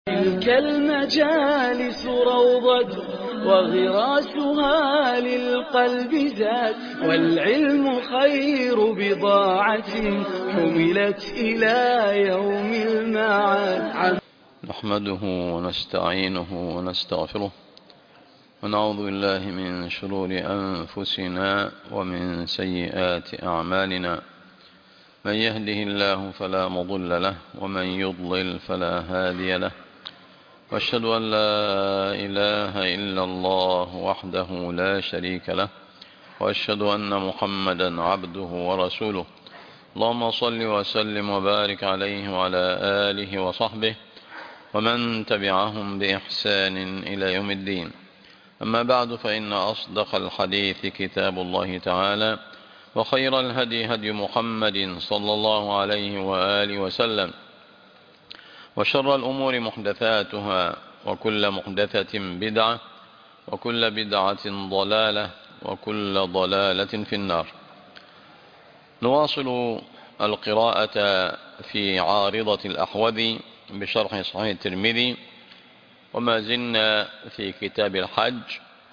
تلك المجالس روضة وغراسها للقلب زاد والعلم خير بضاعة حملت إلى يوم المعاد نحمده ونستعينه ونستغفره ونعوذ بالله من شرور أنفسنا ومن سيئات أعمالنا من يهده الله فلا مضل له ومن يضلل فلا هادي له واشهد أن لا إله إلا الله وحده لا شريك له واشهد أن محمدا عبده ورسوله اللهم صل وسلم وبارك عليه وعلى آله وصحبه ومن تبعهم بإحسان إلى يوم الدين أما بعد فإن أصدق الحديث كتاب الله تعالى وخير الهدي هدي محمد صلى الله عليه وآله وسلم وشر الأمور محدثاتها وكل محدثة بدعة وكل بدعة ضلالة وكل ضلالة في النار نواصل القراءة في عارضة الأحوذي بشرح صحيح الترمذي وما زلنا في كتاب الحج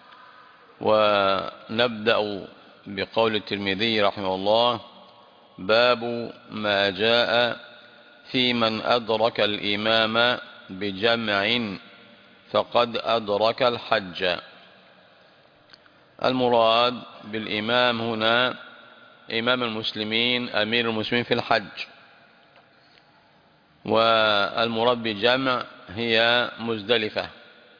ونبدأ بقول الترمذي رحمه الله باب ما جاء في من أدرك الإمام بجمع فقد أدرك الحج المراد بالإمام هنا إمام المسلمين أمير المسلمين في الحج والمراد بجمع هي مزدلفة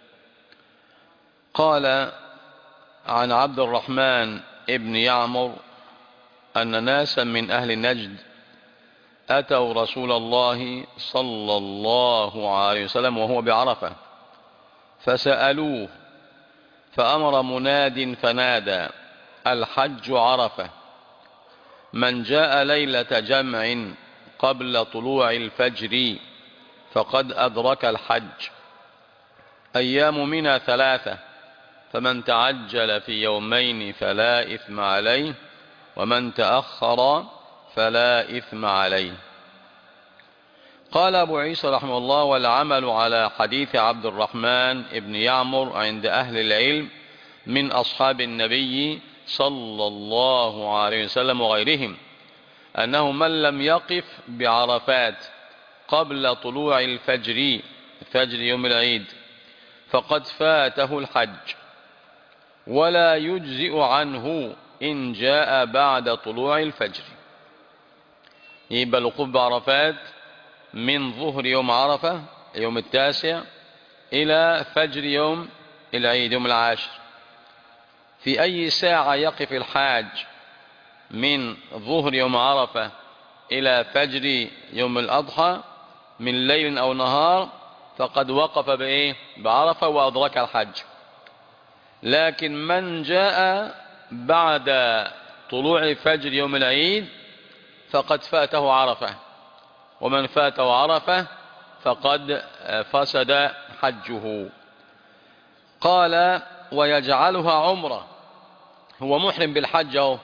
قال عن عبد الرحمن ابن يعمر أن ناسا من أهل نجد أتوا رسول الله صلى الله عليه وسلم وهو بعرفة فسألوه فأمر مناد فنادى الحج عرفة من جاء ليلة جمع قبل طلوع الفجر فقد أدرك الحج أيام منا ثلاثة فمن تعجل في يومين فلا إثم عليه ومن تأخر فلا إثم عليه قال أبو عيسى رحمه الله والعمل على حديث عبد الرحمن ابن يعمر عند أهل العلم من أصحاب النبي صلى الله عليه وسلم وغيرهم أنه من لم يقف بعرفات قبل طلوع الفجر فجر يوم العيد فقد فاته الحج ولا يجزئ عنه إن جاء بعد طلوع الفجر يبقى الوقوف بعرفات من ظهر يوم عرفة يوم التاسع إلى فجر يوم العيد يوم العاشر في أي ساعة يقف الحاج من ظهر يوم عرفة إلى فجر يوم الأضحى من ليل أو نهار فقد وقف بإيه بعرفة وأدرك الحج لكن من جاء بعد طلوع فجر يوم العيد فقد فاته عرفة ومن فاته عرفة فقد فسد حجه قال ويجعلها عمره هو محرم بالحج اهو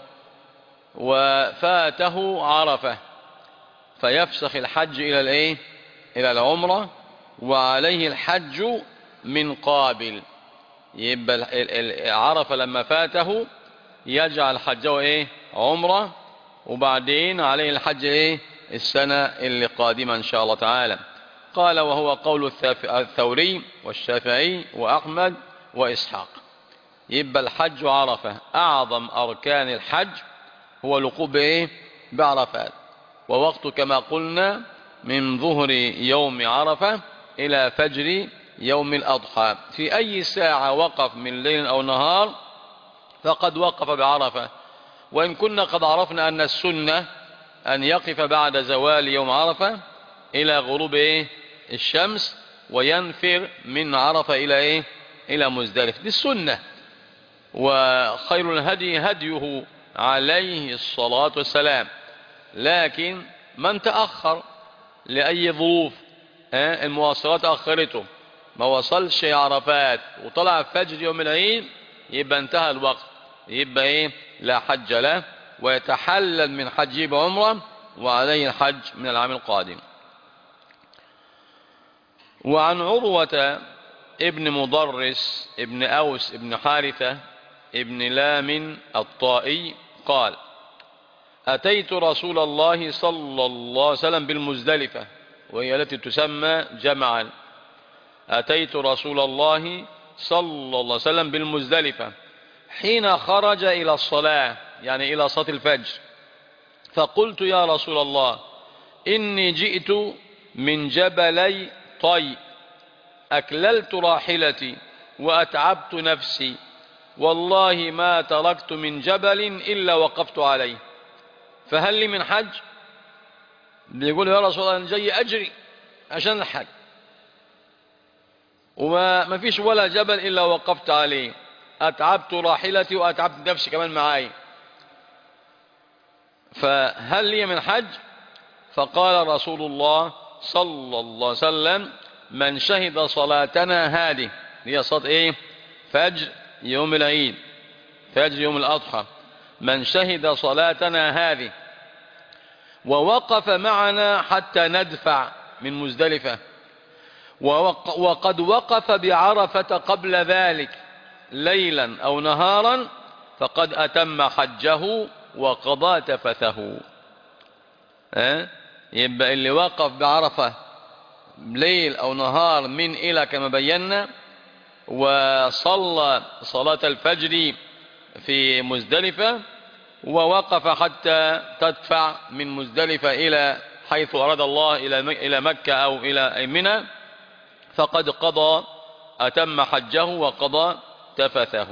وفاته عرفة فيفسخ الحج إلى الايه إلى العمرة وعليه الحج من قابل يبقى عرفة لما فاته يجعل حجه ايه عمرة وبعدين عليه الحج ايه السنة اللي قادمة ان شاء الله تعالى قال وهو قول الثوري والشافعي وأحمد وإسحاق يبقى الحج عرفة أعظم أركان الحج هو الوقوف بإيه بعرفات ووقت كما قلنا من ظهر يوم عرفة إلى فجر يوم الأضحى في أي ساعة وقف من ليل أو نهار فقد وقف بعرفة وإن كنا قد عرفنا أن السنة أن يقف بعد زوال يوم عرفة إلى غروب إيه الشمس وينفر من عرفة إلى إيه إلى مزدلف دي السنة وخير الهدي هديه عليه الصلاة والسلام لكن من تأخر لأي ظروف المواصلات أخرته ما وصلش عرفات وطلع فجر يوم العيد يبقى انتهى الوقت يبقى ايه لا حج له ويتحلل من حجه بعمره وعليه الحج من العام القادم وعن عروة ابن مضرس ابن أوس ابن حارثة ابن لام الطائي قال أتيت رسول الله صلى الله عليه وسلم بالمزدلفة وهي التي تسمى جمعا أتيت رسول الله صلى الله عليه وسلم بالمزدلفة حين خرج إلى الصلاة يعني إلى صلاة الفجر فقلت يا رسول الله إني جئت من جبلي طي أكللت راحلتي وأتعبت نفسي والله ما تركت من جبل إلا وقفت عليه فهل لي من حج بيقول يا رسول الله أنا جاي أجري عشان الحج وما ما فيش ولا جبل إلا وقفت عليه أتعبت راحلتي وأتعبت نفسي كمان معاي فهل لي من حج فقال رسول الله صلى الله عليه وسلم من شهد صلاتنا هذه هي صلاة ايه فجر يوم العيد فجر يوم الأضحى من شهد صلاتنا هذه ووقف معنا حتى ندفع من مزدلفة وقد وقف بعرفة قبل ذلك ليلا أو نهارا فقد أتم حجه وقضى تفثه أه؟ يبقى اللي وقف بعرفة ليل أو نهار من إلى كما بينا وصلى صلاة الفجر في مزدلفة ووقف حتى تدفع من مزدلفة إلى حيث أراد الله إلى مكة أو إلى منى فقد قضى أتم حجه وقضى تفثه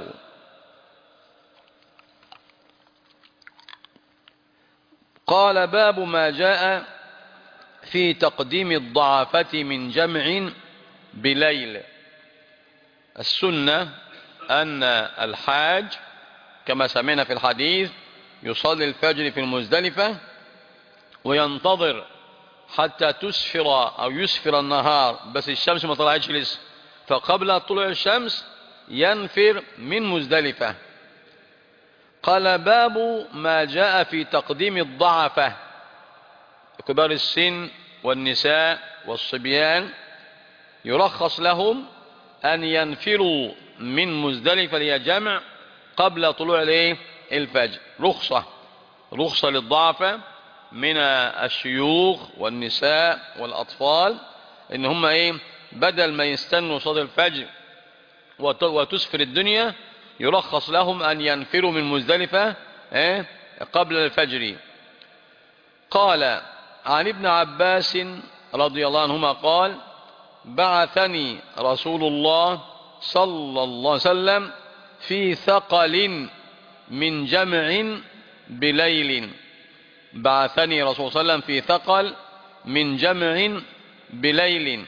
قال باب ما جاء في تقديم الضعفة من جمع بليل السنة أن الحاج كما سمعنا في الحديث يصلي الفجر في المزدلفة وينتظر حتى تسفر أو يسفر النهار بس الشمس ما طلعتش لسه فقبل طلوع الشمس ينفر من مزدلفة قال باب ما جاء في تقديم الضعفة كبار السن والنساء والصبيان يرخص لهم أن ينفروا من مزدلفة ليجمع قبل طلوع الفجر رخصة رخصة للضعفة من الشيوخ والنساء والأطفال إن هم إيه بدل ما يستنوا صلاة الفجر وتسفر الدنيا يرخص لهم أن ينفروا من مزدلفة إيه قبل الفجر قال عن ابن عباس رضي الله عنهما قال بعثني رسول الله صلى الله عليه وسلم في ثقل من جمع بليل بعثني رسول صلى الله عليه وسلم في ثقل من جمع بليل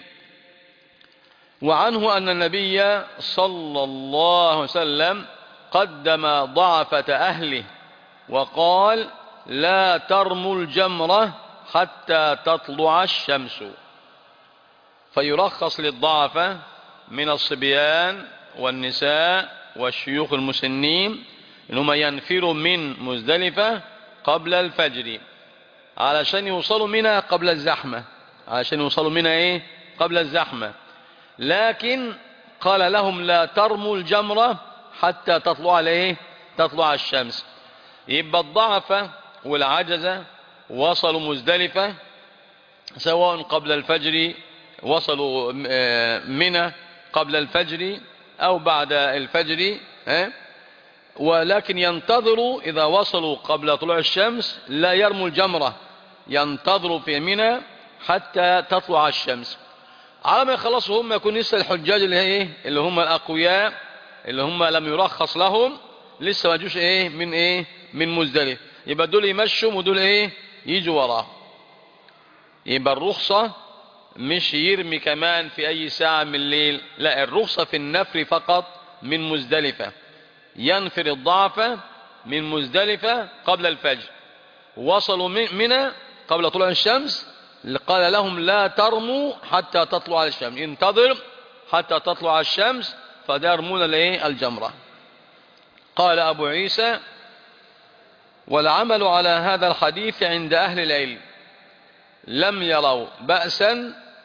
وعنه أن النبي صلى الله عليه وسلم قدم ضعفة أهله وقال لا ترموا الجمرة حتى تطلع الشمس فيرخص للضعفة من الصبيان والنساء والشيوخ المسنين انهم ينفروا من مزدلفة قبل الفجر علشان يوصلوا منها قبل الزحمة علشان يوصلوا منها ايه قبل الزحمة لكن قال لهم لا ترموا الجمرة حتى تطلع عليه تطلع الشمس يبقى الضعفة والعجزة وصلوا مزدلفة سواء قبل الفجر وصلوا منى قبل الفجر أو بعد الفجر ولكن ينتظروا إذا وصلوا قبل طلوع الشمس لا يرموا الجمرة ينتظروا في منى حتى تطلع الشمس على ما يخلصوا هم يكون لسه الحجاج اللي هي اللي هم الأقوياء اللي هم لم يرخص لهم لسه ما جوش ايه من ايه من مزدلف يبقى دول يمشوا ودول ايه يجوا وراه يبقى الرخصة مش يرمي كمان في اي ساعة من الليل لا الرخصة في النفر فقط من مزدلفة ينفر الضعفة من مزدلفة قبل الفجر وصلوا منى قبل طلوع الشمس قال لهم لا ترموا حتى تطلع الشمس انتظر حتى تطلع الشمس فدارمون الايه الجمرة قال أبو عيسى والعمل على هذا الحديث عند أهل العلم لم يروا بأسا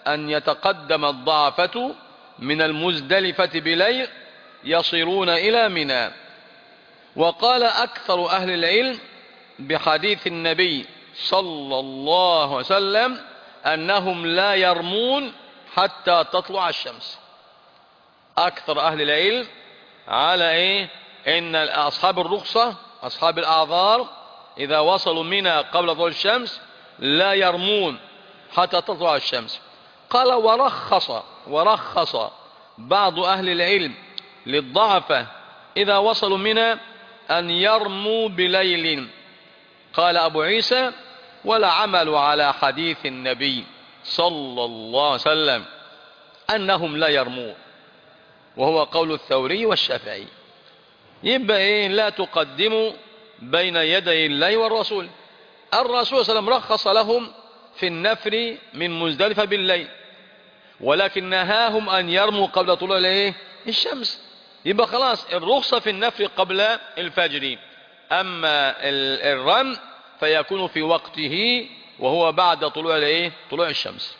أن يتقدم الضعفة من المزدلفة بليل يصيرون إلى منى وقال أكثر أهل العلم بحديث النبي صلى الله عليه وسلم أنهم لا يرمون حتى تطلع الشمس أكثر أهل العلم على إيه إن أصحاب الرخصة أصحاب الأعذار إذا وصلوا منى قبل طلوع الشمس لا يرمون حتى تطلع الشمس قال ورخص ورخص بعض أهل العلم للضعفة إذا وصلوا منى أن يرموا بليل قال أبو عيسى ولا عمل على حديث النبي صلى الله عليه وسلم أنهم لا يرمون وهو قول الثوري والشافعي يبقى إيه لا تقدموا بين يدي الله والرسول الرسول صلى الله عليه وسلم رخص لهم في النفر من مزدلفة بالليل ولكن نهاهم أن يرموا قبل طلوع الايه الشمس يبقى خلاص الرخصة في النفر قبل الفجر أما الرم فيكون في وقته وهو بعد طلوع الايه طلوع الشمس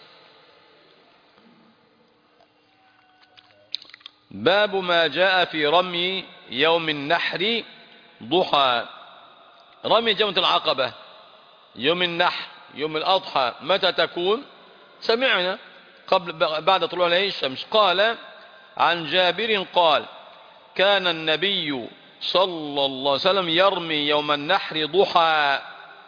باب ما جاء في رمي يوم النحر ضحى رمي جمة العقبة يوم النحر يوم الأضحى متى تكون سمعنا قبل بعد طلوع الشمس قال عن جابر قال كان النبي صلى الله عليه وسلم يرمي يوم النحر ضحى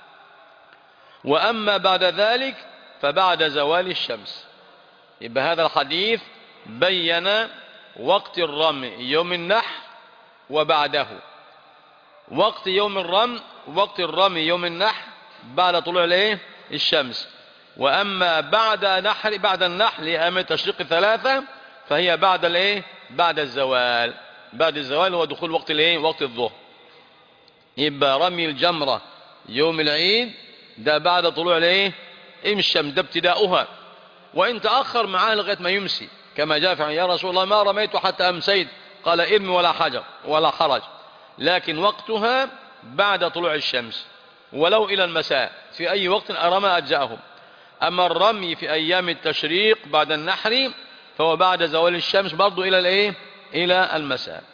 وأما بعد ذلك فبعد زوال الشمس يبقى هذا الحديث بين وقت الرمي يوم النحر وبعده وقت يوم الرمي وقت الرمي يوم النحر بعد طلوع الايه الشمس واما بعد نحر بعد النحر ايام التشريق الثلاثه فهي بعد الايه بعد الزوال بعد الزوال هو دخول وقت الايه وقت الظهر يبقى رمي الجمره يوم العيد ده بعد طلوع الايه الشمس ده ابتداؤها وان تاخر معاه لغايه ما يمسي كما جاء في يا رسول الله ما رميت حتى امسيت قال ارمي ولا حجر ولا حرج لكن وقتها بعد طلوع الشمس ولو إلى المساء في أي وقت أرمى أجزأهم أما الرمي في أيام التشريق بعد النحر فهو بعد زوال الشمس برضو إلى الإيه؟ إلى المساء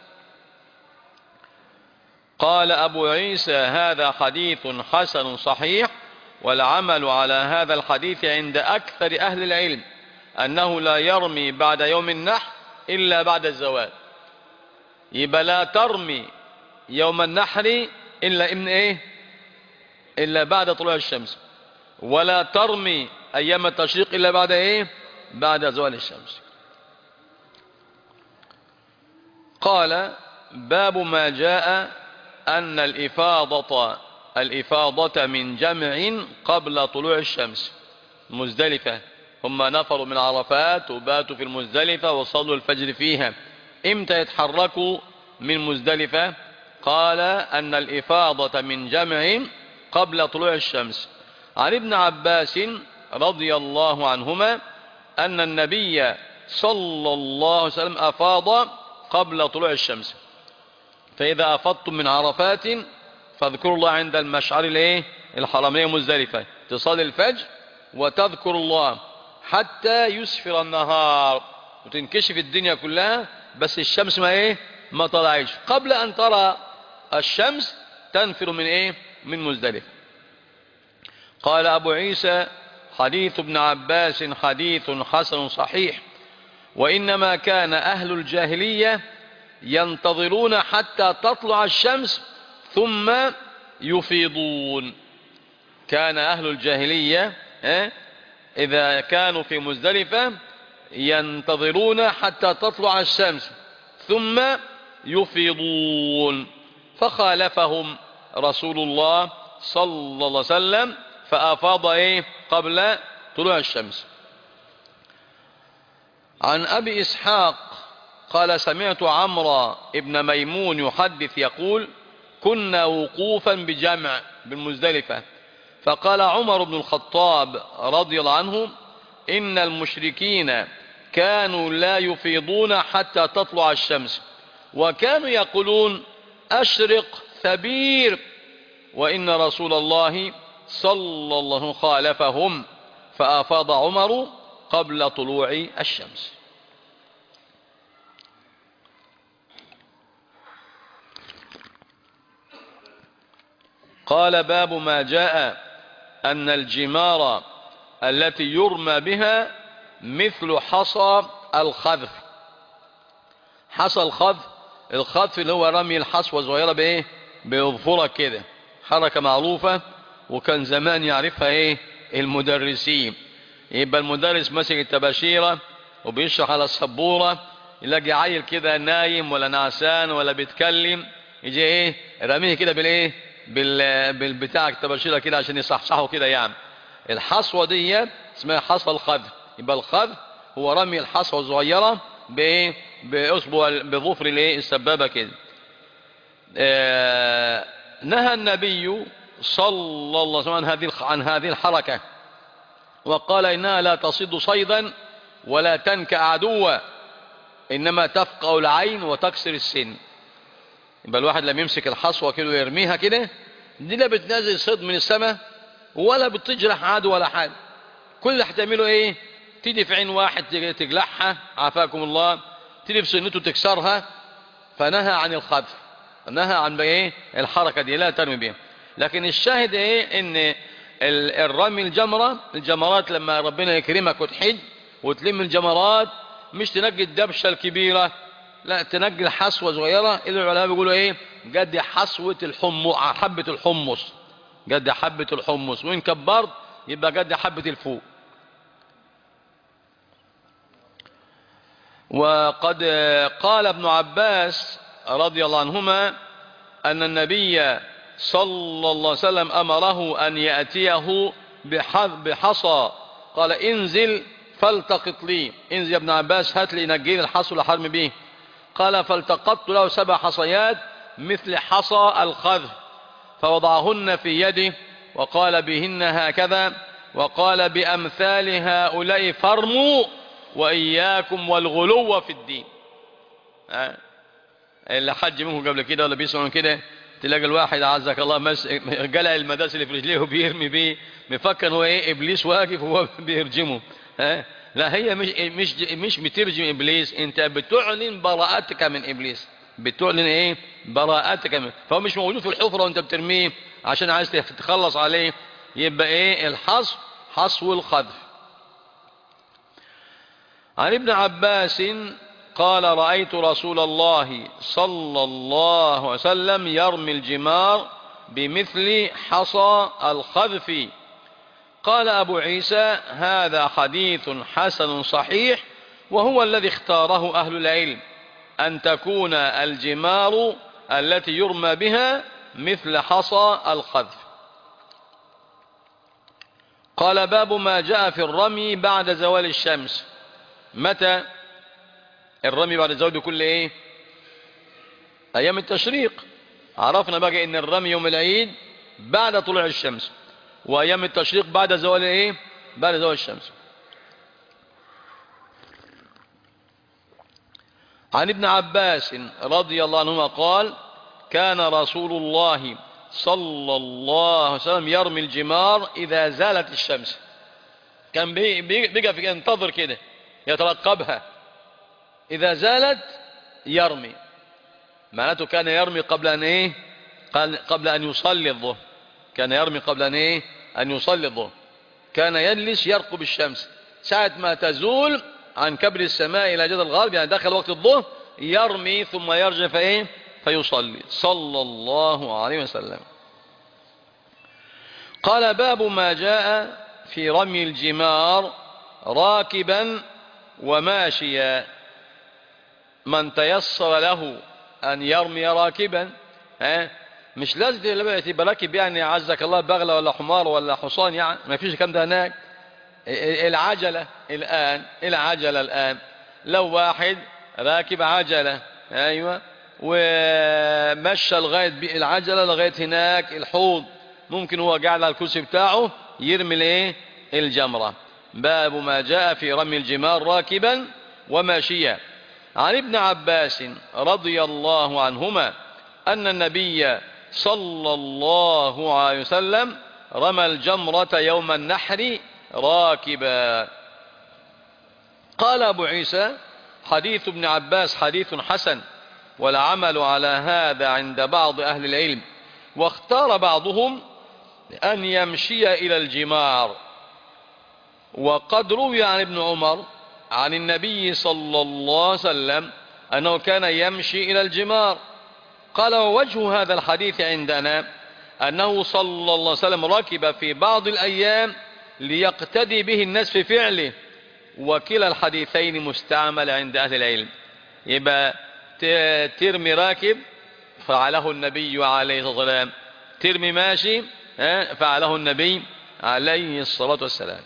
قال أبو عيسى هذا حديث حسن صحيح والعمل على هذا الحديث عند أكثر أهل العلم أنه لا يرمي بعد يوم النحر إلا بعد الزوال يبقى لا ترمي يوم النحر إلا إن إيه إلا بعد طلوع الشمس ولا ترمي أيام التشريق إلا بعد إيه بعد زوال الشمس قال باب ما جاء أن الإفاضة الإفاضة من جمع قبل طلوع الشمس مزدلفة هم نفروا من عرفات وباتوا في المزدلفة وصلوا الفجر فيها امتى يتحركوا من مزدلفة قال أن الإفاضة من جمع قبل طلوع الشمس عن ابن عباس رضي الله عنهما أن النبي صلى الله عليه وسلم أفاض قبل طلوع الشمس فإذا أفضتم من عرفات فاذكروا الله عند المشعر الايه الحرمية مزدلفة تصلي الفجر وتذكر الله حتى يسفر النهار وتنكشف الدنيا كلها بس الشمس ما ايه ما طلعش قبل ان ترى الشمس تنفر من ايه من مزدلفة قال ابو عيسى حديث ابن عباس حديث حسن صحيح وانما كان اهل الجاهلية ينتظرون حتى تطلع الشمس ثم يفيضون كان اهل الجاهلية اذا كانوا في مزدلفة ينتظرون حتى تطلع الشمس ثم يفيضون فخالفهم رسول الله صلى الله عليه وسلم فأفاض إيه قبل طلوع الشمس عن أبي إسحاق قال سمعت عمرو ابن ميمون يحدث يقول كنا وقوفا بجمع بالمزدلفة فقال عمر بن الخطاب رضي الله عنه إن المشركين كانوا لا يفيضون حتى تطلع الشمس وكانوا يقولون أشرق ثبير وإن رسول الله صلى الله خالفهم فأفاض عمر قبل طلوع الشمس قال باب ما جاء أن الجمار التي يرمى بها مثل حصى الخذف حصى الخذف الخذف اللي هو رمي الحصوة صغيرة بايه بيظفرة كده حركة معروفة وكان زمان يعرفها ايه المدرسين يبقى المدرس ماسك التباشيرة وبيشرح على السبورة يلاقي عيل كده نايم ولا نعسان ولا بيتكلم يجي ايه رميه كده بالايه بال بالبتاع التباشيرة كده عشان يصحصحه كده يعني الحصوة دي اسمها حصى الخذف يبقى الخذف هو رمي الحصوة الصغيرة بايه باصبع بظفر الايه السبابة كده آه نهى النبي صلى الله عليه وسلم عن هذه عن هذه الحركة وقال إنها لا تصيد صيدا ولا تنكأ عدوا إنما تفقع العين وتكسر السن يبقى الواحد لما يمسك الحصوة كده ويرميها كده دي لا بتنزل صيد من السماء ولا بتجرح عدو ولا حاجة كل اللي هتعمله ايه تيجي في عين واحد تجلحها عافاكم الله تيجي في سنته تكسرها فنهى عن الخذف نهى عن ايه الحركة دي لا ترمي بها لكن الشاهد ايه ان الرمي الجمرة الجمرات لما ربنا يكرمك وتحج وتلم الجمرات مش تنقي الدبشة الكبيرة لا تنقي الحصوة صغيرة اللي العلماء بيقولوا ايه قد حصوة الحمص حبة الحمص قد حبة الحمص وإن كبرت يبقى قد حبة الفوق وقد قال ابن عباس رضي الله عنهما أن النبي صلى الله عليه وسلم أمره أن يأتيه بحصى قال انزل فالتقط لي انزل يا ابن عباس هات لي نجيل الحصى لحرم به قال فالتقطت له سبع حصيات مثل حصى الخذف فوضعهن في يده وقال بهن هكذا وقال بأمثال هؤلاء فرموا وإياكم والغلو في الدين أه؟ اللي حج منكم قبل كده ولا بيسمعوا كده تلاقي الواحد عزك الله مس... قلع المداس اللي في رجليه وبيرمي بيه مفكر هو ايه ابليس واقف وهو بيرجمه ها لا هي مش مش مش بترجم ابليس انت بتعلن براءتك من ابليس بتعلن ايه براءتك من فهو مش موجود في الحفره وانت بترميه عشان عايز تتخلص عليه يبقى ايه الحصو حصو الخذف عن ابن عباس قال رأيت رسول الله صلى الله عليه وسلم يرمي الجمار بمثل حصى الخذف قال أبو عيسى هذا حديث حسن صحيح وهو الذي اختاره أهل العلم أن تكون الجمار التي يرمى بها مثل حصى الخذف قال باب ما جاء في الرمي بعد زوال الشمس متى الرمي بعد الزوال بكل ايه ايام التشريق عرفنا بقى ان الرمي يوم العيد بعد طلوع الشمس وايام التشريق بعد زوال ايه بعد زوال الشمس عن ابن عباس رضي الله عنهما قال كان رسول الله صلى الله عليه وسلم يرمي الجمار إذا زالت الشمس كان بيقى في ينتظر كده يترقبها إذا زالت يرمي معناته كان يرمي قبل أن إيه قبل أن يصلي الظهر كان يرمي قبل أن إيه أن يصلي الظهر كان يجلس يرقب الشمس ساعة ما تزول عن كبر السماء إلى جد الغرب يعني دخل وقت الظهر يرمي ثم يرجع فإيه فيصلي صلى الله عليه وسلم قال باب ما جاء في رمي الجمار راكبا وماشيا من تيسر له أن يرمي راكبا ها مش لازم تبقى راكب يعني عزك الله بغلة ولا حمار ولا حصان يعني ما فيش كم ده هناك العجلة الآن العجلة الآن لو واحد راكب عجلة أيوة ومشى لغاية العجلة لغاية هناك الحوض ممكن هو قاعد على الكرسي بتاعه يرمي الايه الجمرة باب ما جاء في رمي الجمار راكبا وماشيا عن ابن عباس رضي الله عنهما أن النبي صلى الله عليه وسلم رمى الجمرة يوم النحر راكبا قال أبو عيسى حديث ابن عباس حديث حسن والعمل على هذا عند بعض أهل العلم واختار بعضهم أن يمشي إلى الجمار وقد روي عن ابن عمر عن النبي صلى الله عليه وسلم أنه كان يمشي إلى الجمار قال ووجه هذا الحديث عندنا أنه صلى الله عليه وسلم ركب في بعض الأيام ليقتدي به الناس في فعله وكلا الحديثين مستعمل عند أهل العلم يبقى ترمي راكب فعله النبي عليه الصلاة والسلام ترمي ماشي فعله النبي عليه الصلاة والسلام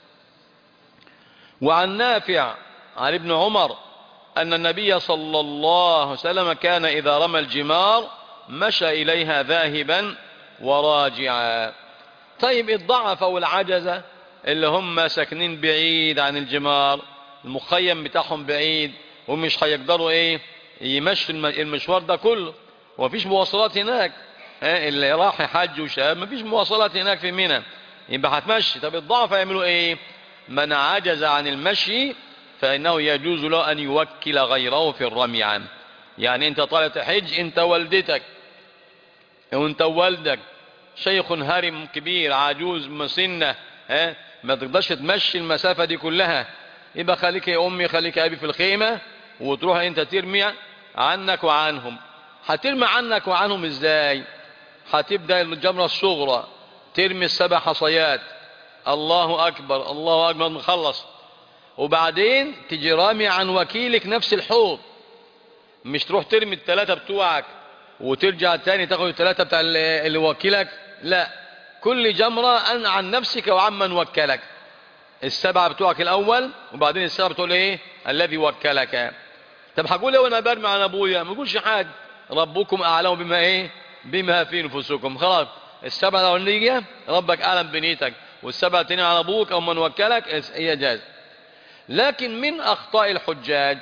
وعن نافع عن ابن عمر أن النبي صلى الله عليه وسلم كان إذا رمى الجمار مشى إليها ذاهبا وراجعا طيب الضعف والعجزة اللي هم ساكنين بعيد عن الجمار المخيم بتاعهم بعيد ومش هيقدروا ايه يمشوا المشوار ده كله ومفيش مواصلات هناك اه اللي راح حج وشاب مفيش مواصلات هناك في منى يبقى هتمشي طب الضعف يعملوا ايه من عجز عن المشي فإنه يجوز له أن يوكل غيره في الرمي عنه يعني أنت طالع تحج أنت والدتك وأنت والدك شيخ هرم كبير عجوز مسنة ها ما تقدرش تمشي المسافة دي كلها يبقى خليك يا أمي خليك يا أبي في الخيمة وتروح أنت ترمي عنك وعنهم هترمي عنك وعنهم إزاي هتبدأ الجمرة الصغرى ترمي السبع حصيات الله أكبر الله أكبر نخلص وبعدين تجي رامي عن وكيلك نفس الحوض مش تروح ترمي الثلاثة بتوعك وترجع تاني تاخد الثلاثة بتاع اللي وكيلك لا كل جمرة أن عن نفسك وعمن وكلك السبعة بتوعك الأول وبعدين السبعة بتقول إيه الذي وكلك طب هقول ايه وانا برمي عن ابويا ما اقولش حاجه ربكم اعلم بما ايه بما في نفوسكم خلاص السبعه الاولانيه ربك اعلم بنيتك والسبعه الثانيه على ابوك او من وكلك هي جاز لكن من اخطاء الحجاج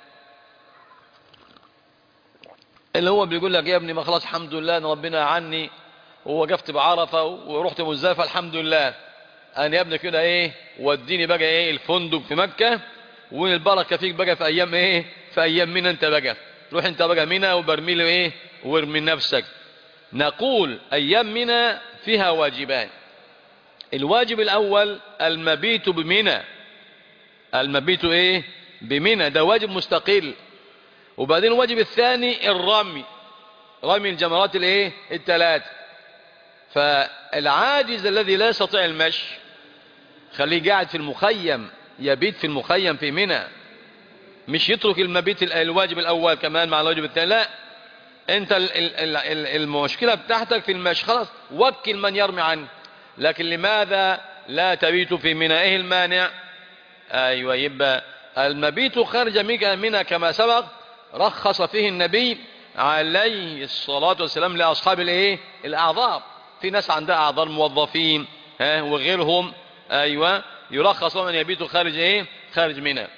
اللي هو بيقول لك يا ابني ما خلاص الحمد لله ان ربنا عني ووقفت بعرفه ورحت مزدلفه الحمد لله انا يا ابني كده ايه وديني بقى ايه الفندق في مكه والبركه فيك بقى في ايام ايه في ايام منى انت بقى روح انت بقى منى وبرمي له ايه وارمي نفسك نقول ايام منى فيها واجبان الواجب الاول المبيت بمنى المبيت ايه بمنى ده واجب مستقل وبعدين الواجب الثاني الرمي رمي الجمرات الايه الثلاث فالعاجز الذي لا يستطيع المشي خليه قاعد في المخيم يبيت في المخيم في منى مش يترك المبيت الواجب الاول كمان مع الواجب الثاني لا انت المشكله بتاعتك في المشي خلاص وكل من يرمي عنه لكن لماذا لا تبيت في منى ايه المانع ايوه يبقى المبيت خارج منى كما سبق رخص فيه النبي عليه الصلاة والسلام لأصحاب الايه الأعذار في ناس عندها أعذار موظفين ها وغيرهم أيوة يرخص لهم أن يبيتوا خارج ايه خارج منى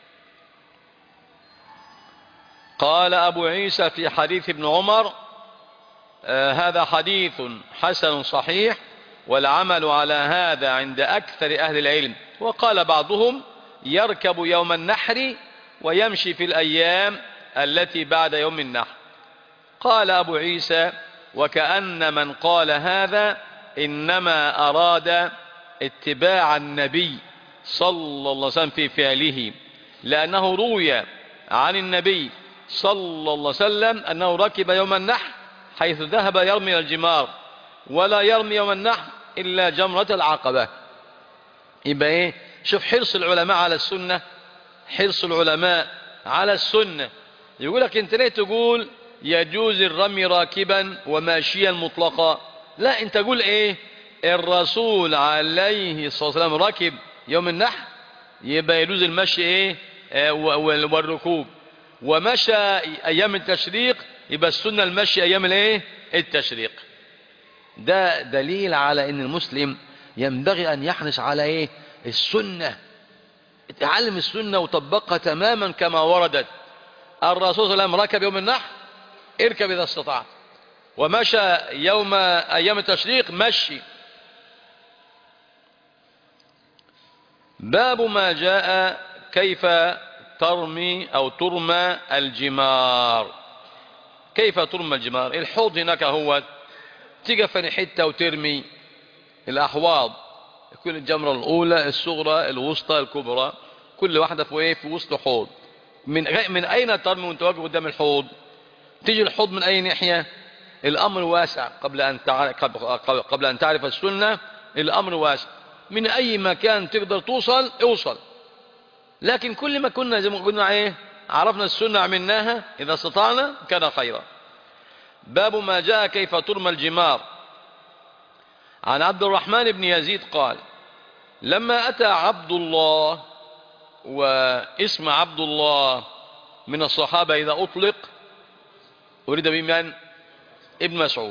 قال أبو عيسى في حديث ابن عمر آه هذا حديث حسن صحيح والعمل على هذا عند أكثر أهل العلم وقال بعضهم يركب يوم النحر ويمشي في الأيام التي بعد يوم النحر قال أبو عيسى وكأن من قال هذا إنما أراد اتباع النبي صلى الله عليه وسلم في فعله لأنه روي عن النبي صلى الله عليه وسلم أنه ركب يوم النحر حيث ذهب يرمي الجمار ولا يرمي يوم النحر إلا جمرة العقبة يبقى إيه شوف حرص العلماء على السنة حرص العلماء على السنة يقول لك انت ليه تقول يجوز الرمي راكبا وماشيا مطلقا لا انت قول ايه الرسول عليه الصلاة والسلام ركب يوم النحر يبقى يجوز المشي ايه اه والركوب ومشى ايام التشريق يبقى السنة المشي ايام الايه التشريق ده دليل على ان المسلم ينبغي ان يحرص على ايه السنة تعلم السنة وطبقها تماما كما وردت الرسول صلى الله عليه وسلم ركب يوم النحر اركب إذا استطعت ومشى يوم أيام التشريق مشي باب ما جاء كيف ترمي أو ترمى الجمار كيف ترمى الجمار الحوض هناك هو تيجي في حتة وترمي الأحواض كل الجمرة الأولى الصغرى الوسطى الكبرى كل واحدة في ايه في وسط حوض من غ... من أين ترمي وانت واقف قدام الحوض تيجي الحوض من أي ناحية الأمر واسع قبل أن تع... قبل... قبل أن تعرف السنة الأمر واسع من أي مكان تقدر توصل اوصل لكن كل ما كنا زي ما قلنا ايه عرفنا السنة عملناها إذا استطعنا كان خيرا باب ما جاء كيف ترمى الجمار عن عبد الرحمن بن يزيد قال لما أتى عبد الله واسم عبد الله من الصحابة إذا أطلق أريد بمن ابن مسعود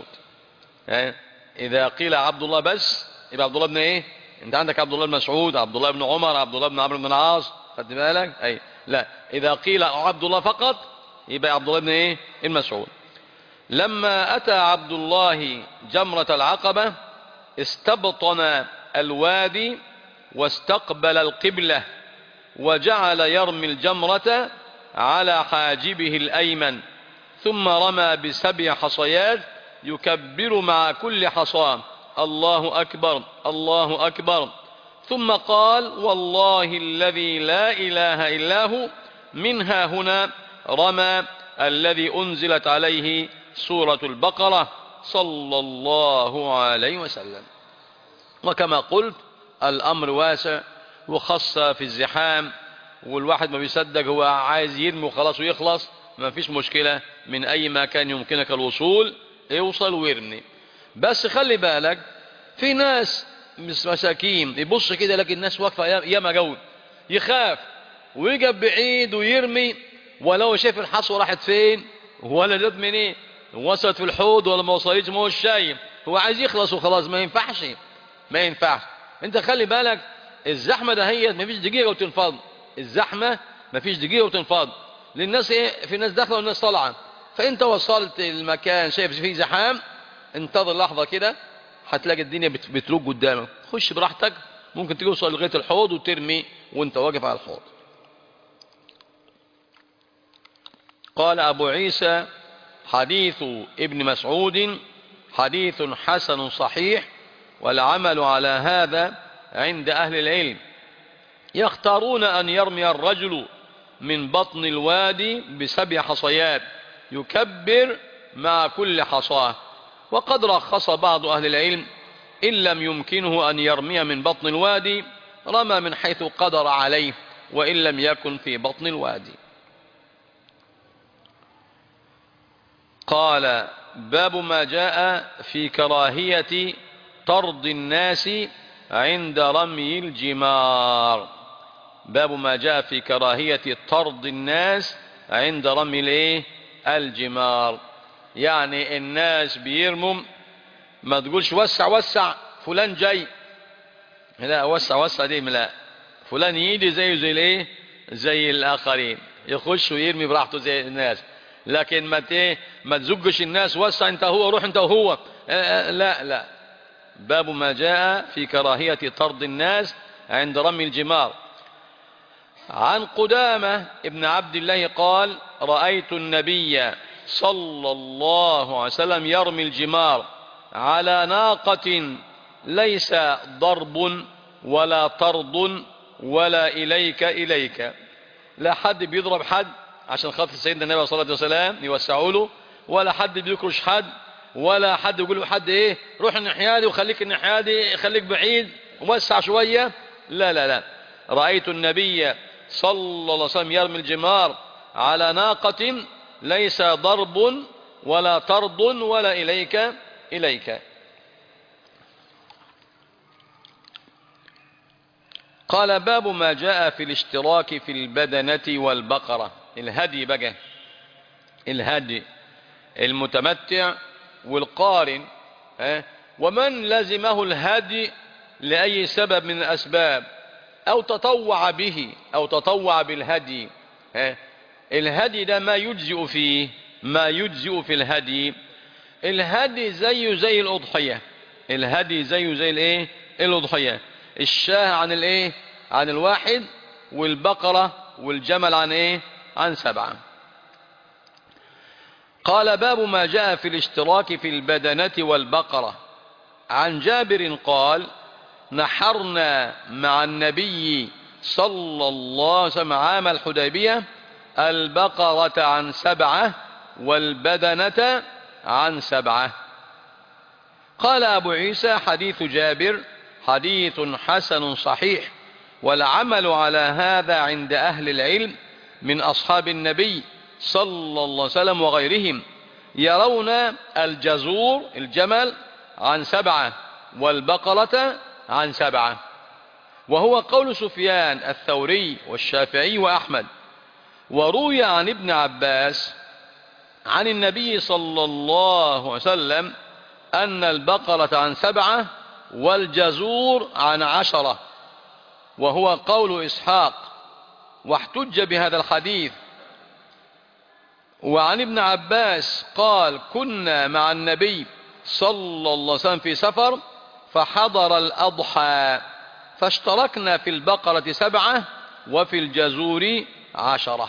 إذا قيل عبد الله بس يبقى عبد الله بن إيه أنت عندك عبد الله بن مسعود عبد الله بن عمر عبد الله بن عمرو بن العاص خد بالك أي لا إذا قيل عبد الله فقط يبقى عبد الله بن إيه ابن مسعود لما أتى عبد الله جمرة العقبة استبطن الوادي واستقبل القبلة وجعل يرمي الجمرة على حاجبه الأيمن ثم رمى بسبع حصيات يكبر مع كل حصى الله أكبر الله أكبر ثم قال والله الذي لا إله إلا هو منها هنا رمى الذي أنزلت عليه سورة البقرة صلى الله عليه وسلم وكما قلت الأمر واسع وخاصة في الزحام والواحد ما بيصدق هو عايز يرمي وخلاص ويخلص ما فيش مشكلة من أي مكان يمكنك الوصول اوصل وارمي بس خلي بالك في ناس مساكين يبص كده لكن الناس واقفة ياما جو يخاف ويقف بعيد ويرمي ولو شايف الحصوة راحت فين ولا جت منين إيه؟ وصلت في الحوض ولا ما وصلتش ما هو شايف هو عايز يخلص وخلاص ما ينفعش ما ينفعش انت خلي بالك الزحمة ده هي ما فيش دقيقة وتنفض الزحمة ما فيش دقيقة وتنفض للناس ايه في ناس داخلة والناس طالعة فانت وصلت المكان شايف فيه زحام انتظر لحظة كده هتلاقي الدنيا بتروج قدامك خش براحتك ممكن توصل لغاية الحوض وترمي وانت واقف على الحوض قال أبو عيسى حديث ابن مسعود حديث حسن صحيح والعمل على هذا عند أهل العلم يختارون أن يرمي الرجل من بطن الوادي بسبع حصيات يكبر مع كل حصاه وقد رخص بعض أهل العلم إن لم يمكنه أن يرمي من بطن الوادي رمى من حيث قدر عليه وإن لم يكن في بطن الوادي قال باب ما جاء في كراهية طرد الناس عند رمي الجمار باب ما جاء في كراهية طرد الناس عند رمي الايه الجمار يعني الناس بيرموا ما تقولش وسع وسع فلان جاي لا وسع وسع دي لا فلان يجي زيه زي الايه زي الاخرين يخش ويرمي براحته زي الناس لكن ما ايه ما تزجش الناس وسع انت هو روح انت وهو لا لا باب ما جاء في كراهية طرد الناس عند رمي الجمار عن قدامة ابن عبد الله قال رأيت النبي صلى الله عليه وسلم يرمي الجمار على ناقة ليس ضرب ولا طرد ولا إليك إليك لا حد بيضرب حد عشان خاطر سيدنا النبي صلى الله عليه وسلم يوسعوا له ولا حد بيكرش حد ولا حد يقول له حد ايه روح الناحيه دي وخليك الناحيه دي خليك بعيد ووسع شويه لا لا لا رايت النبي صلى الله عليه وسلم يرمي الجمار على ناقه ليس ضرب ولا طرد ولا اليك اليك قال باب ما جاء في الاشتراك في البدنة والبقرة الهدي بقى الهدي المتمتع والقارن ها ومن لزمه الهدي لأي سبب من الأسباب أو تطوع به أو تطوع بالهدي ها الهدي ده ما يجزئ فيه ما يجزئ في الهدي الهدي زيه زي الأضحية الهدي زيه زي الايه الأضحية الشاه عن الايه عن الواحد والبقرة والجمل عن ايه عن سبعة قال باب ما جاء في الاشتراك في البدنة والبقرة عن جابر قال نحرنا مع النبي صلى الله عليه وسلم عام الحديبية البقرة عن سبعة والبدنة عن سبعة قال أبو عيسى حديث جابر حديث حسن صحيح والعمل على هذا عند أهل العلم من أصحاب النبي صلى الله عليه وسلم وغيرهم يرون الجزور الجمل عن سبعة والبقرة عن سبعة وهو قول سفيان الثوري والشافعي وأحمد وروي عن ابن عباس عن النبي صلى الله عليه وسلم أن البقرة عن سبعة والجزور عن عشرة وهو قول إسحاق واحتج بهذا الحديث وعن ابن عباس قال كنا مع النبي صلى الله عليه وسلم في سفر فحضر الأضحى فاشتركنا في البقرة سبعة وفي الجزور عشرة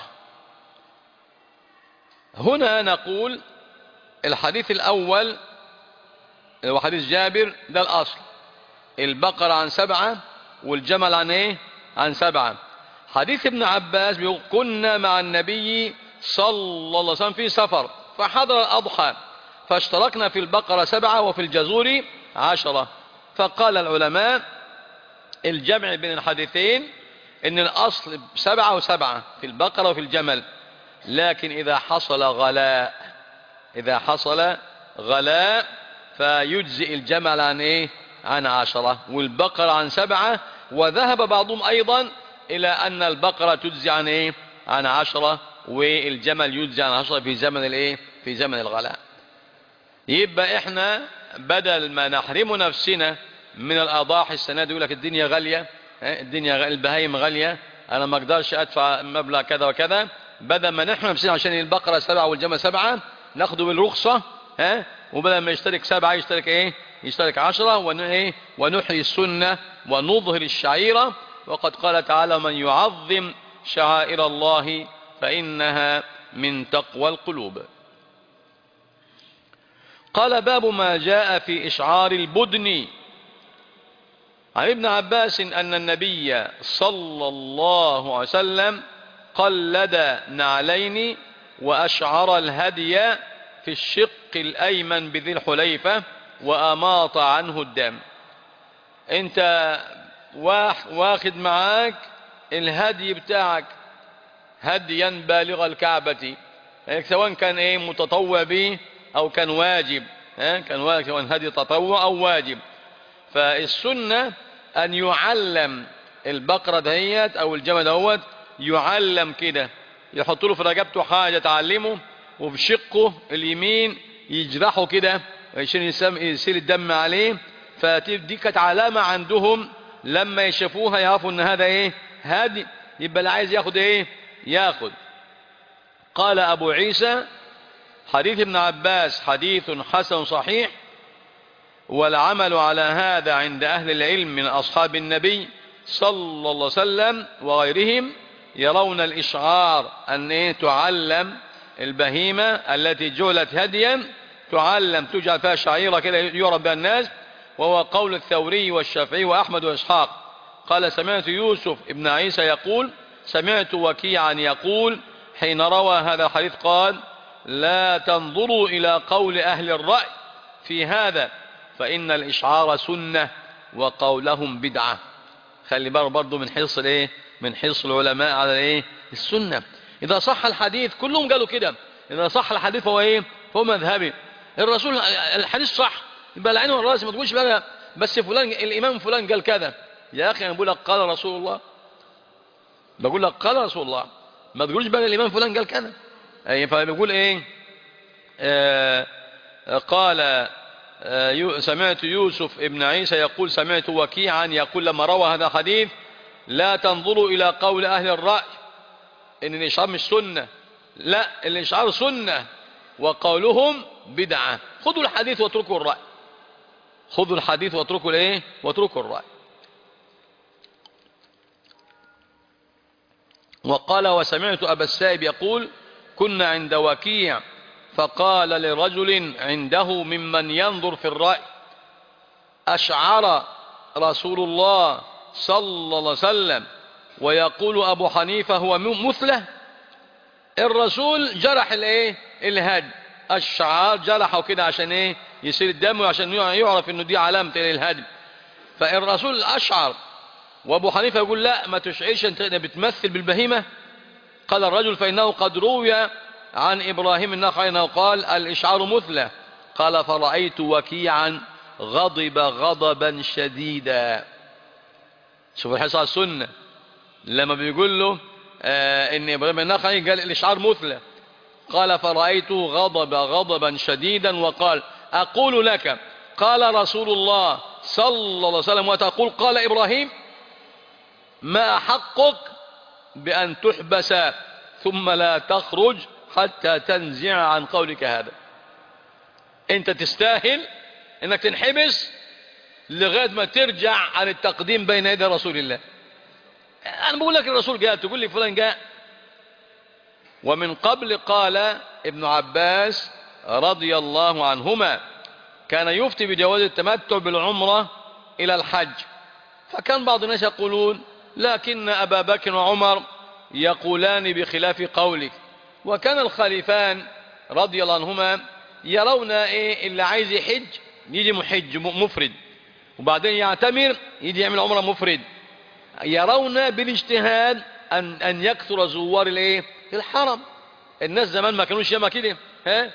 هنا نقول الحديث الأول هو حديث جابر ده الأصل البقرة عن سبعة والجمل عن ايه عن سبعة حديث ابن عباس بيقول كنا مع النبي صلى الله عليه وسلم في سفر فحضر الأضحى فاشتركنا في البقرة سبعة وفي الجزور عشرة فقال العلماء الجمع بين الحديثين ان الأصل سبعة وسبعة في البقرة وفي الجمل لكن إذا حصل غلاء إذا حصل غلاء فيجزئ الجمل عن إيه عن عشرة والبقرة عن سبعة وذهب بعضهم أيضا إلى أن البقرة تجزي عن إيه عن عشرة والجمل يجزي عن عشرة في زمن الإيه في زمن الغلاء يبقى إحنا بدل ما نحرم نفسنا من الأضاحي السنة دي يقول لك الدنيا غالية الدنيا غ... البهايم غالية أنا ما أقدرش أدفع مبلغ كذا وكذا بدل ما نحرم نفسنا عشان البقرة سبعة والجمل سبعة ناخده بالرخصة ها وبدل ما يشترك سبعة يشترك ايه يشترك عشرة ون ايه ونحيي السنة ونظهر الشعيرة وقد قال تعالى من يعظم شعائر الله فإنها من تقوى القلوب قال باب ما جاء في إشعار البدن عن ابن عباس أن النبي صلى الله عليه وسلم قلد نعلين وأشعر الهدي في الشق الأيمن بذي الحليفة وأماط عنه الدم انت واخد معاك الهدي بتاعك هديا بالغ الكعبة سواء كان ايه متطوع به او كان واجب كان واجب سواء هدي تطوع او واجب فالسنة ان يعلم البقرة دهيت او الجمل دهوت يعلم كده يحط له في رقبته حاجة تعلمه وفي شقه اليمين يجرحه كده عشان يسيل الدم عليه فدي كانت علامة عندهم لما يشوفوها يعرفوا ان هذا ايه هادي يبقى اللي عايز ياخد ايه ياخد قال ابو عيسى حديث ابن عباس حديث حسن صحيح والعمل على هذا عند اهل العلم من اصحاب النبي صلى الله عليه وسلم وغيرهم يرون الاشعار ان ايه تعلم البهيمة التي جعلت هديا تعلم تجعل فيها شعيرة كده يعرف بها الناس وهو قول الثوري والشافعي وأحمد وإسحاق قال سمعت يوسف ابن عيسى يقول سمعت وكيعا يقول حين روى هذا الحديث قال لا تنظروا إلى قول أهل الرأي في هذا فإن الإشعار سنة وقولهم بدعة خلي بالك برضه من حرص الايه من حرص العلماء على الايه السنه إذا صح الحديث كلهم قالوا كده إذا صح الحديث فهو إيه فهو مذهبي الرسول الحديث صح يبقى العين والراس ما تقولش بقى بس فلان الإمام فلان قال كذا يا أخي أنا بقول لك قال رسول الله بقول لك قال رسول الله ما تقولش بقى الإمام فلان قال كذا أي فبيقول إيه آه قال آه سمعت يوسف ابن عيسى يقول سمعت وكيعا يقول لما روى هذا الحديث لا تنظروا إلى قول أهل الرأي ان الاشعار مش سنة لا الاشعار سنة وقولهم بدعة خذوا الحديث واتركوا الرأي خذوا الحديث واتركوا الايه واتركوا الرأي وقال وسمعت أبا السائب يقول كنا عند وكيع فقال لرجل عنده ممن ينظر في الرأي أشعر رسول الله صلى الله عليه وسلم ويقول أبو حنيفة هو مثله الرسول جرح الايه الهد الشعار جرحه كده عشان ايه يصير الدم وعشان يعرف انه دي علامة الهدم فالرسول أشعر وابو حنيفة يقول لا ما تشعرش انت بتمثل بالبهيمة قال الرجل فإنه قد روي عن إبراهيم النخعي أنه قال الإشعار مثله قال فرأيت وكيعا غضب غضبا شديدا شوف الحديث على السنة لما بيقول له آه ان ابراهيم النخعي قال الاشعار مثلى قال فرأيته غضب غضبا شديدا وقال اقول لك قال رسول الله صلى الله عليه وسلم وتقول قال ابراهيم ما حقك بان تحبس ثم لا تخرج حتى تنزع عن قولك هذا انت تستاهل انك تنحبس لغاية ما ترجع عن التقديم بين يدي رسول الله انا بقول لك الرسول جاء تقول لي فلان جاء ومن قبل قال ابن عباس رضي الله عنهما كان يفتي بجواز التمتع بالعمرة الى الحج فكان بعض الناس يقولون لكن ابا بكر وعمر يقولان بخلاف قولك وكان الخليفان رضي الله عنهما يرون ايه اللي عايز يحج يجي محج مفرد وبعدين يعتمر يجي يعمل عمره مفرد يرون بالاجتهاد ان ان يكثر زوار الايه الحرم الناس زمان ما كانوش ياما كده ها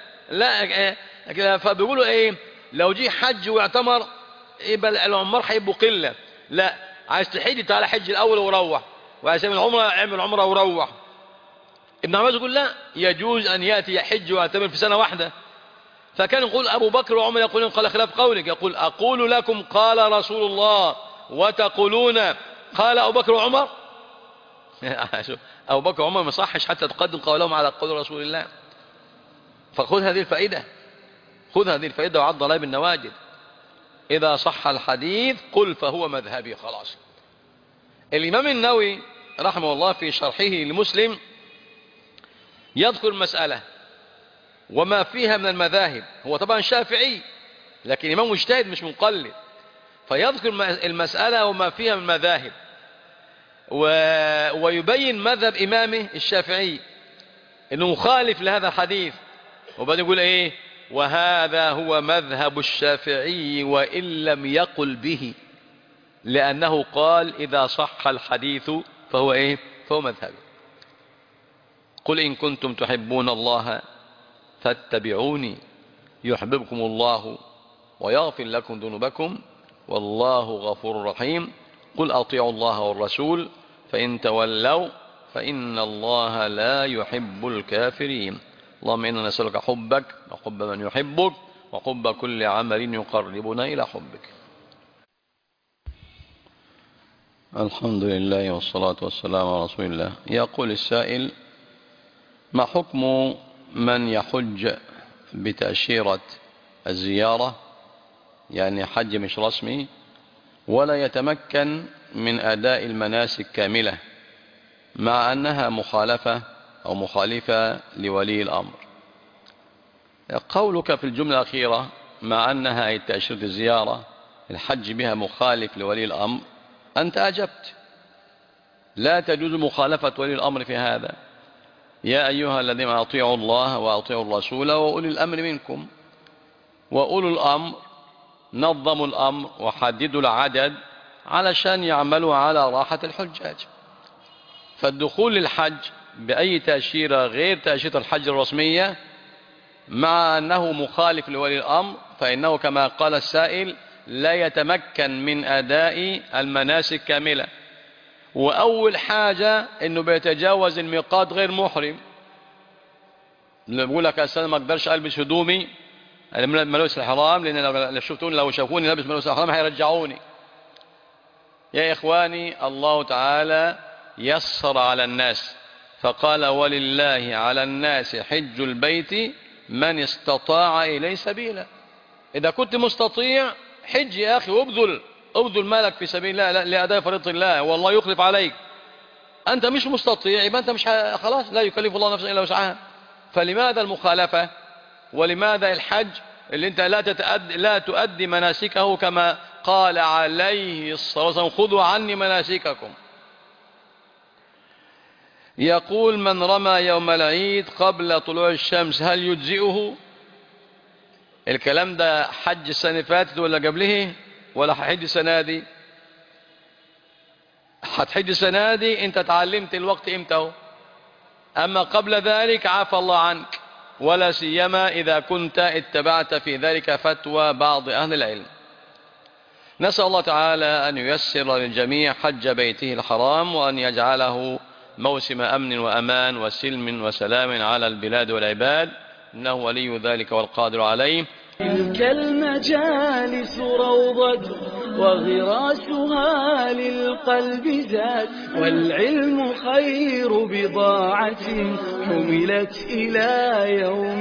لا فبيقولوا ايه لو جه حج واعتمر يبقى العمار هيبقوا قله لا عايز تحج تعالى حج الاول وروح وعايز تعمل عمره اعمل عمره وروح ابن عباس يقول لا يجوز ان ياتي يحج ويعتمر في سنه واحده فكان يقول أبو بكر وعمر يقولون قال خلاف قولك يقول أقول لكم قال رسول الله وتقولون قال أبو بكر وعمر أبو بكر وعمر ما صحش حتى تقدم قولهم على قول رسول الله فخذ هذه الفائدة خذ هذه الفائدة وعض عليها بالنواجد إذا صح الحديث قل فهو مذهبي خلاص الإمام النووي رحمه الله في شرحه لمسلم يذكر مسألة وما فيها من المذاهب هو طبعا شافعي لكن إمام مجتهد مش مقلد فيذكر المسألة وما فيها من المذاهب و... ويبين مذهب إمامه الشافعي أنه مخالف لهذا الحديث وبعدين يقول إيه وهذا هو مذهب الشافعي وإن لم يقل به لأنه قال إذا صح الحديث فهو إيه فهو مذهبي قل إن كنتم تحبون الله فاتبعوني يحببكم الله ويغفر لكم ذنوبكم والله غفور رحيم قل أطيعوا الله والرسول فإن تولوا فإن الله لا يحب الكافرين اللهم إنا نسألك حبك وحب من يحبك وحب كل عمل يقربنا إلى حبك الحمد لله والصلاة والسلام على رسول الله يقول السائل ما حكم من يحج بتأشيرة الزيارة يعني حج مش رسمي ولا يتمكن من أداء المناسك كاملة مع أنها مخالفة أو مخالفة لولي الأمر قولك في الجملة الأخيرة مع أنها أي تأشيرة الزيارة الحج بها مخالف لولي الأمر أنت أجبت لا تجوز مخالفة ولي الأمر في هذا يا أيها الذين أطيعوا الله وأطيعوا الرسول وأولي الأمر منكم وأولو الأمر نظموا الأمر وحددوا العدد علشان يعملوا على راحة الحجاج فالدخول للحج بأي تأشيرة غير تأشيرة الحج الرسمية مع أنه مخالف لولي الأمر فإنه كما قال السائل لا يتمكن من أداء المناسك كاملة وأول حاجة أنه بيتجاوز الميقات غير محرم اللي بقول لك أستاذ ما أقدرش ألبس هدومي ملابس الحرام لأن لو شفتوني لو شافوني لابس ملابس الحرام هيرجعوني يا إخواني الله تعالى يسر على الناس فقال ولله على الناس حج البيت من استطاع إليه سبيلا إذا كنت مستطيع حج يا أخي وابذل ابذل مالك في سبيل الله لأداء فريضة الله والله يخلف عليك أنت مش مستطيع يبقى أنت مش ه- خلاص لا يكلف الله نفسا إلا وسعها فلماذا المخالفة ولماذا الحج اللي أنت لا تتأدي لا تؤدي مناسكه كما قال عليه الصلاة والسلام خذوا عني مناسككم يقول من رمى يوم العيد قبل طلوع الشمس هل يجزئه الكلام ده حج السنة اللي فاتت ولا قبله ولا حج السنة دي هتحج السنة دي انت تعلمت الوقت امتى اهو اما قبل ذلك عفى الله عنك ولا سيما اذا كنت اتبعت في ذلك فتوى بعض اهل العلم نسأل الله تعالى أن ييسر للجميع حج بيته الحرام وأن يجعله موسم أمن وأمان وسلم وسلام على البلاد والعباد إنه ولي ذلك والقادر عليه تلك المجالس روضة وغراسها للقلب زاد والعلم خير بضاعة حملت إلى يوم